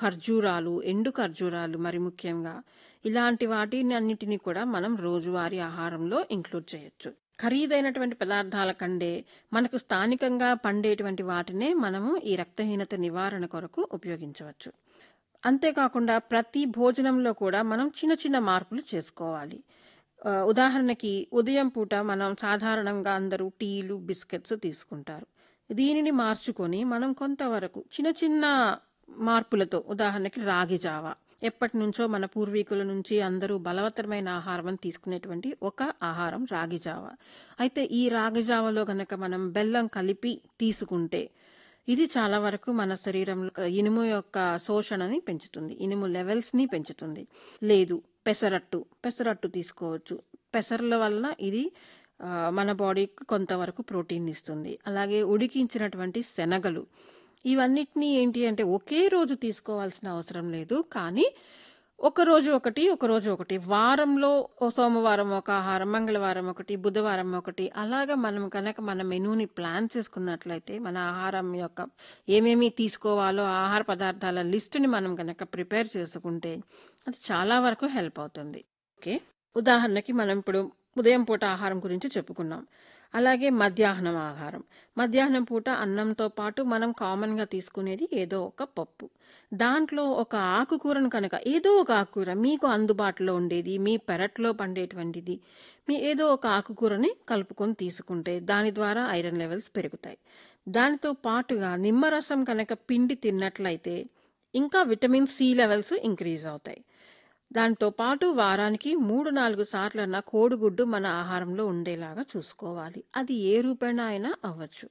ఖర్జూరాలు, ఎండు ఖర్జూరాలు మరి ముఖ్యంగా ఇలాంటి వాటిని అన్నిటిని కూడా మనం రోజువారీ ఆహారంలో ఇంక్లూడ్ చేయొచ్చు. ఖరీదైనటువంటి పదార్థాల కంటే మనకు స్థానికంగా పండేటువంటి వాటినే మనము ఈ రక్తహీనత నివారణ కొరకు ఉపయోగించవచ్చు. అంతేకాకుండా ప్రతి భోజనంలో కూడా మనం చిన్న చిన్న మార్పులు చేసుకోవాలి. ఆహ్, ఉదాహరణకి ఉదయం పూట మనం సాధారణంగా అందరూ టీలు, బిస్కెట్స్ తీసుకుంటారు. దీనిని మార్చుకొని మనం కొంతవరకు చిన్న చిన్న మార్పులతో ఉదాహరణకి రాగి జావ. ఎప్పటినుంచో మన పూర్వీకుల నుంచి అందరూ బలవత్తరమైన ఆహారం అని తీసుకునేటువంటి ఒక ఆహారం రాగి జావ. అయితే ఈ రాగి జావలో గనక మనం బెల్లం కలిపి తీసుకుంటే ఇది చాలా వరకు మన శరీరంలో ఇనుము యొక్క శోషణని పెంచుతుంది. ఇనుము లెవెల్స్‌ని పెంచుతుంది. లేదు పెసరట్టు, పెసరట్టు తీసుకోవచ్చు. పెసర్ల వలన ఇది ఆహ్, మన బాడీకి కొంతవరకు ప్రోటీన్‌నిస్తుంది. అలాగే ఉడికించినటువంటి శనగలు. ఇవన్నిటిని ఏంటి అంటే ఒకే రోజు తీసుకోవాల్సిన అవసరం లేదు. కానీ ఒకరోజు ఒకటి, ఒకరోజు ఒకటి. వారంలో ఓ సోమవారం ఒక ఆహారం, మంగళవారం ఒకటి, బుధవారం ఒకటి అలాగా మనం కనుక మన మెనూని ప్లాన్ చేసుకున్నట్లయితే మన ఆహారం యొక్క ఏమేమి తీసుకోవాలో ఆ ఆహార పదార్థాల లిస్ట్‌ని మనం గనక ప్రిపేర్ చేసుకుంటే అది చాలా వరకు హెల్ప్ అవుతుంది. ఓకే. ఉదాహరణకి మనం ఇప్పుడు ఉదయం పూట ఆహారం గురించి చెప్పుకున్నాం. అలాగే మధ్యాహ్నం ఆహారం. మధ్యాహ్నం పూట అన్నంతో పాటు మనం కామన్‌గా తీసుకునేది ఏదో ఒక పప్పు. దాంట్లో ఒక ఆకుకూరను కనుక ఏదో ఒక ఆకుకూర మీకు అందుబాటులో ఉండేది, మీ పెరట్లో పండేటువంటిది, మీ ఏదో ఒక ఆకుకూరని కలుపుకొని తీసుకుంటే దాని ద్వారా ఐరన్ లెవెల్స్ పెరుగుతాయి. దానితో పాటుగా నిమ్మరసం కనుక పిండి తిన్నట్లయితే ఇంకా విటమిన్ సి లెవెల్స్ ఇంక్రీజ్ అవుతాయి. దాంతో పాటు వారానికి 3, 4 సార్లన్నా కోడిగుడ్డు మన ఆహారంలో ఉండేలాగా చూసుకోవాలి. అది ఏ రూపేణా అయినా అవ్వచ్చు.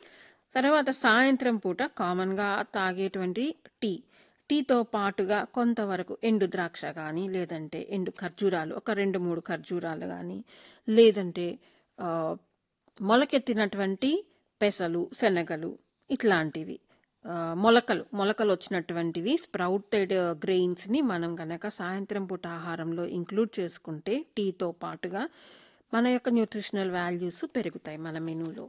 తర్వాత సాయంత్రం పూట కామన్‌గా తాగేటువంటి టీ. టీతో పాటుగా కొంతవరకు ఎండు ద్రాక్ష గానీ, లేదంటే ఎండు ఖర్జూరాలు ఒక 2, 3 ఖర్జూరాలు గానీ, లేదంటే ఆహ్, మొలకెత్తినటువంటి పెసలు, శనగలు ఇట్లాంటివి. ఆహ్, మొలకలు, మొలకలొచ్చినటువంటివి స్ప్రౌటెడ్ గ్రెయిన్స్‌ని మనం గనక సాయంత్రం పూట ఆహారంలో ఇంక్లూడ్ చేసుకుంటే టీతో పాటుగా మన యొక్క న్యూట్రిషనల్ వాల్యూస్ పెరుగుతాయి మన మెనూలో.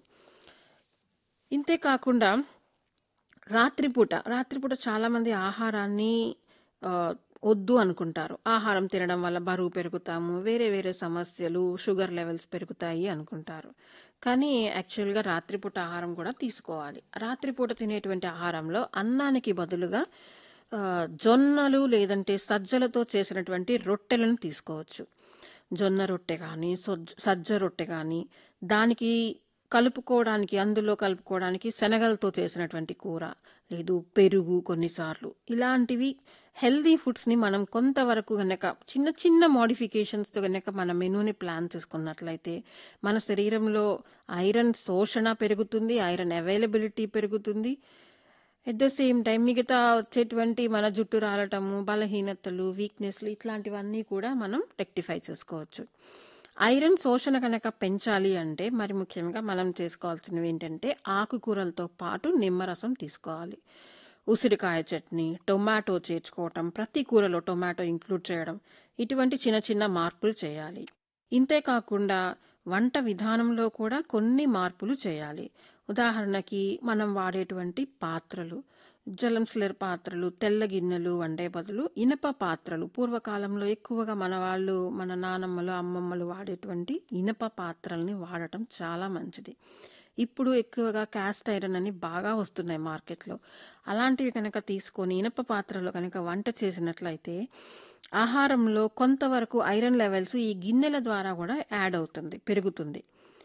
ఇంతే కాకుండా రాత్రిపూట, రాత్రిపూట చాలామంది ఆహారాన్ని ఆహ్, వద్దు అనుకుంటారు. ఆహారం తినడం వల్ల బరువు పెరుగుతాము, వేరే వేరే సమస్యలు, షుగర్ లెవెల్స్ పెరుగుతాయి అనుకుంటారు. కానీ యాక్చువల్‌గా రాత్రిపూట ఆహారం కూడా తీసుకోవాలి. రాత్రిపూట తినేటువంటి ఆహారంలో అన్నానికి బదులుగా ఆహ్, జొన్నలు లేదంటే సజ్జలతో చేసినటువంటి రొట్టెలను తీసుకోవచ్చు. జొన్న రొట్టె గానీ, సొజ్ సజ్జ రొట్టె గానీ, దానికి కలుపుకోవడానికి అందులో కలుపుకోవడానికి శనగలతో చేసినటువంటి కూర, లేదు పెరుగు కొన్నిసార్లు. ఇలాంటివి హెల్తీ ఫుడ్స్‌ని మనం కొంతవరకు గనక చిన్న చిన్న మోడిఫికేషన్స్‌తో గనక మన మెనూని ప్లాన్ చేసుకున్నట్లయితే మన శరీరంలో ఐరన్ శోషణ పెరుగుతుంది. ఐరన్ అవైలబిలిటీ పెరుగుతుంది. ఎట్ ద సేమ్ టైమ్ మిగతా వచ్చేటువంటి మన జుట్టు రాలటము, బలహీనతలు, వీక్‌నెస్‌లు ఇట్లాంటివన్నీ కూడా మనం రెక్టిఫై చేసుకోవచ్చు. ఐరన్ శోషణ గనక పెంచాలి అంటే మరి ముఖ్యంగా మనం చేసుకోవాల్సినవి ఏంటంటే ఆకుకూరలతో పాటు నిమ్మరసం తీసుకోవాలి. ఉసిరికాయ చట్నీ, టొమాటో చేర్చుకోవటం, ప్రతి కూరలో టొమాటో ఇంక్లూడ్ చేయడం ఇటువంటి చిన్న చిన్న మార్పులు చేయాలి. ఇంతే కాకుండా వంట విధానంలో కూడా కొన్ని మార్పులు చేయాలి. ఉదాహరణకి మనం వాడేటువంటి పాత్రలు, జలంస్లర్ పాత్రలు, తెల్ల గిన్నెలు వండే బదులు ఇనప పాత్రలు పూర్వకాలంలో ఎక్కువగా మన వాళ్ళు, మన నానమ్మలు, అమ్మమ్మలు వాడేటువంటి ఇనప పాత్రల్ని వాడటం చాలా మంచిది. ఇప్పుడు ఎక్కువగా కాస్ట్ ఐరన్ అని బాగా వస్తున్నాయి మార్కెట్‌లో. అలాంటివి కనుక తీసుకొని ఇనప పాత్రలో కనుక వంట చేసినట్లయితే ఆహారంలో కొంతవరకు ఐరన్ లెవెల్స్ ఈ గిన్నెల ద్వారా కూడా యాడ్ అవుతుంది, పెరుగుతుంది.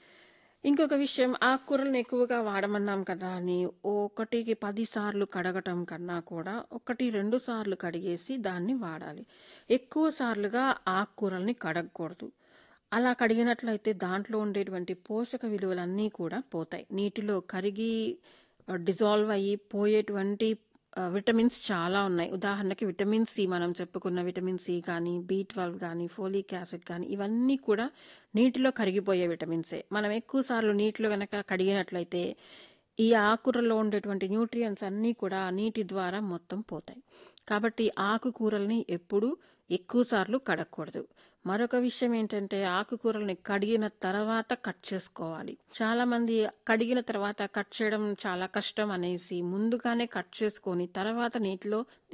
ఇంకొక విషయం ఆకుకూరలను ఎక్కువగా వాడమన్నాం కదా అని ఒకటికి 10 సార్లు కడగటం కన్నా కూడా 1, 2 సార్లు కడిగేసి దాన్ని వాడాలి. ఎక్కువ సార్లుగా ఆకుకూరల్ని కడగకూడదు. అలా కడిగినట్లయితే దాంట్లో ఉండేటువంటి పోషక విలువలన్నీ కూడా పోతాయి. నీటిలో కరిగి ఆహ్, డిజాల్వ్ అయ్యి పోయేటువంటి ఆహ్, విటమిన్స్ చాలా ఉన్నాయి. ఉదాహరణకి విటమిన్ సి మనం చెప్పుకున్న విటమిన్ సి కానీ, బి12 గానీ, ఫోలిక్ యాసిడ్ కానీ ఇవన్నీ కూడా నీటిలో కరిగిపోయే విటమిన్సే. మనం ఎక్కువ సార్లు నీటిలో గనక కడిగినట్లయితే ఈ ఆకుకూరల్లో ఉండేటువంటి న్యూట్రియంట్స్ అన్నీ కూడా నీటి ద్వారా మొత్తం పోతాయి. కాబట్టి ఆకుకూరల్ని ఎప్పుడూ ఎక్కువ సార్లు కడగకూడదు. మరొక విషయం ఏంటంటే ఆకుకూరల్ని కడిగిన తర్వాత కట్ చేసుకోవాలి. చాలామంది కడిగిన తర్వాత కట్ చేయడం చాలా కష్టం అనేసి ముందుగానే కట్ చేసుకొని తర్వాత నీటిలో